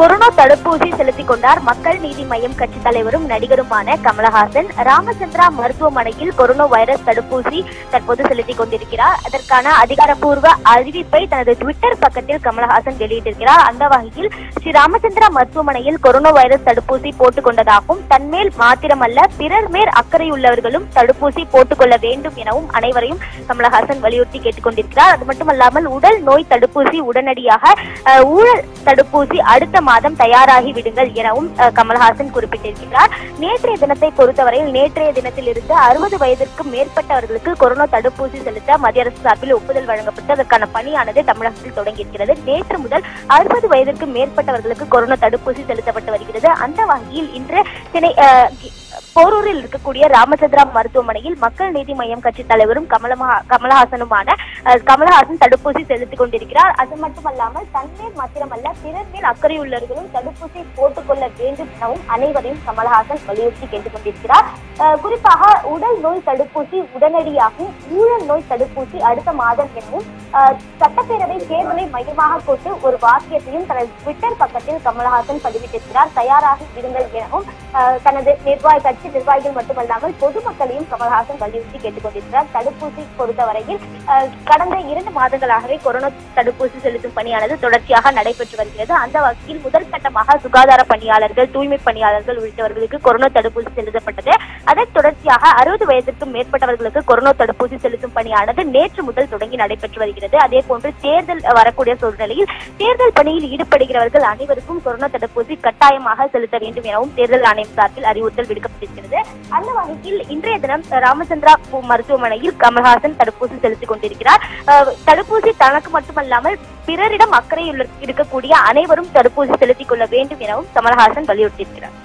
corona தடுப்பூசி செலுத்திக் கொண்டார் மக்கள் நீதி மய்யம் கட்சி தலைவரும் நடிகருமான கமலஹாசன் ராமச்சந்திரா மருத்துவமனையில் கொரோனா வைரஸ் தடுப்பூசி தற்போது செலுத்திக் கொண்டிருக்கிறார் அதற்கான அதிகாரப்பூர்வ அறிவிப்பை தனது ட்விட்டர் பக்கத்தில் கமலஹாசன் வெளியிட்டிருக்கிறார் அந்த வகையில் ஸ்ரீ ராமச்சந்திரா மருத்துவமனையில் கொரோனா வைரஸ் தடுப்பூசி போட்டுக் கொண்டதாகவும் தன்மேல் மாத்திரமல்ல பிறர் மேல் அக்கறையுள்ளவர்களும் தடுப்பூசி போட்டுக் கொள்ள வேண்டும் எனவும் அனைவரையும் கமலஹாசன் வலியுறுத்தி கேட்டுக் கொண்டிருக்கிறார் அது மட்டுமல்லாமல் உடல் நோய் தடுப்பூசி உடனடியாக அஹ், ஊழல் தடுப்பூசி அடுத்த மாதம் தயாராகி விடுங்கள் எனவும் அஹ், கமல்ஹாசன் குறிப்பிட்டிருக்கிறார் நேற்றைய தினத்தை பொறுத்தவரையில் நேற்றைய தினத்திலிருந்து அறுபது வயதிற்கு மேற்பட்டவர்களுக்கு கொரோனா தடுப்பூசி செலுத்த மத்திய அரசு சார்பில் ஒப்புதல் வழங்கப்பட்டு அதற்கான பணியானது தமிழகத்தில் தொடங்கியிருக்கிறது நேற்று முதல் அறுபது வயதிற்கு மேற்பட்டவர்களுக்கு கொரோனா தடுப்பூசி செலுத்தப்பட்டு வருகிறது அந்த வகையில் இன்று சென்னை அஹ், கி- போரூரில் இருக்கக்கூடிய ராமச்சந்திரா மருத்துவமனையில் மக்கள் நீதி மய்யம் கட்சி தலைவரும் கமலமா கமலஹாசனுமான அஹ், கமலஹாசன் தடுப்பூசி செலுத்திக் கொண்டிருக்கிறார் அது மட்டுமல்லாமல் தன்மேல் மாத்திரமல்ல பிறர் மேல் அக்கறையுள்ளவர்களும் தடுப்பூசி போட்டுக் கொள்ள வேண்டும் எனவும் அனைவரையும் கமலஹாசன் வலியுறுத்தி கேட்டுக் கொண்டிருக்கிறார் அஹ், குறிப்பாக உடல் நோய் தடுப்பூசி உடனடியாகவும் ஊழல் நோய் தடுப்பூசி அடுத்த மாதம் எனவும் அஹ், சட்டப்பேரவை தேர்தலை மையமாக கொண்டு ஒரு வாக்கியத்தையும் தனது ட்விட்டர் பக்கத்தில் கமலஹாசன் பதிவிட்டிருக்கிறார் தயாராக இருங்கள் எனவும் அஹ், தனது நிர்வாக கட்சி நிர்வாகிகள் மட்டுமல்லாமல் பொதுமக்களையும் கமல்ஹாசன் வலியுறுத்தி கேட்டுக் கொண்டிருக்கிறார் தடுப்பூசி பொறுத்தவரையில் அஹ், கடந்த இரண்டு மாதங்களாகவே கொரோனா தடுப்பூசி செலுத்தும் பணியானது தொடர்ச்சியாக நடைபெற்று வருகிறது அந்த வகையில் முதல் கட்டமாக சுகாதார பணியாளர்கள் தூய்மை பணியாளர்கள் உள்ளிட்டவர்களுக்கு கொரோனா தடுப்பூசி செலுத்தப்பட்டது அதைத் தொடர்ச்சியாக அறுபது வயதிற்கும் மேற்பட்டவர்களுக்கு கொரோனா தடுப்பூசி செலுத்தும் பணியானது நேற்று முதல் தொடங்கி நடைபெற்று வருகிறது அதே போன்று தேர்தல் வரக்கூடிய சூழ்நிலையில் தேர்தல் பணியில் ஈடுபடுகிறவர்கள் அனைவருக்கும் கொரோனா தடுப்பூசி கட்டாயமாக செலுத்த வேண்டும் எனவும் தேர்தல் ஆணையம் சார்பில் அறிவுறுத்தல் விடுக்கப்பட்டிருக்கிறது அந்த வகையில் இன்றைய தினம் ராமச்சந்திரா பு- மருத்துவமனையில் கமல்ஹாசன் தடுப்பூசி செலுத்திக் கொண்டிருக்கிறார் அஹ், தடுப்பூசி தனக்கு மட்டுமல்லாமல் பிறரிடம் அக்கறை உள்ள- இருக்கக்கூடிய அனைவரும் தடுப்பூசி செலுத்திக் கொள்ள வேண்டும் எனவும் கமல்ஹாசன் வலியுறுத்தியிருக்கிறார்